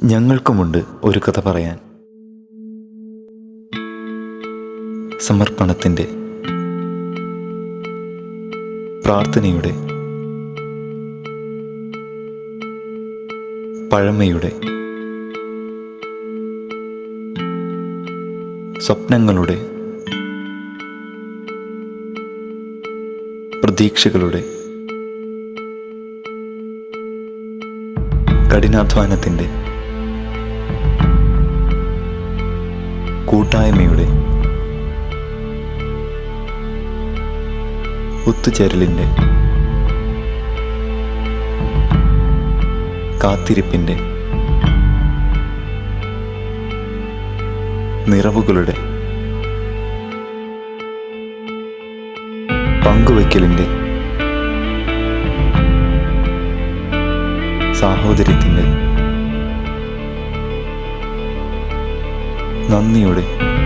ഞങ്ങൾക്കുമുണ്ട് ഒരു കഥ പറയാൻ സമർപ്പണത്തിൻ്റെ പ്രാർത്ഥനയുടെ പഴമയുടെ സ്വപ്നങ്ങളുടെ പ്രതീക്ഷകളുടെ കഠിനാധ്വാനത്തിൻ്റെ കൂട്ടായ്മയുടെ ഒത്തുചേരലിൻ്റെ കാത്തിരിപ്പിൻ്റെ നിറവുകളുടെ പങ്കുവയ്ക്കലിൻ്റെ സാഹോദര്യത്തിൻ്റെ നന്ദിയുടെ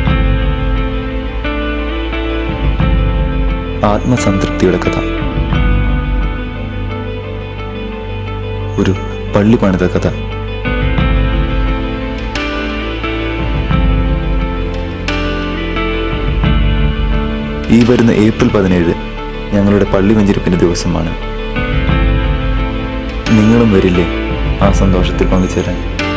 ആത്മസംതൃപ്തിയുടെ കഥ ഒരു പള്ളി പണിത കഥ ഈ വരുന്ന ഏപ്രിൽ പതിനേഴ് ഞങ്ങളുടെ പള്ളി വെഞ്ചിരിപ്പിന്റെ ദിവസമാണ് നിങ്ങളും വരില്ലേ ആ സന്തോഷത്തിൽ പങ്കുചേരാൻ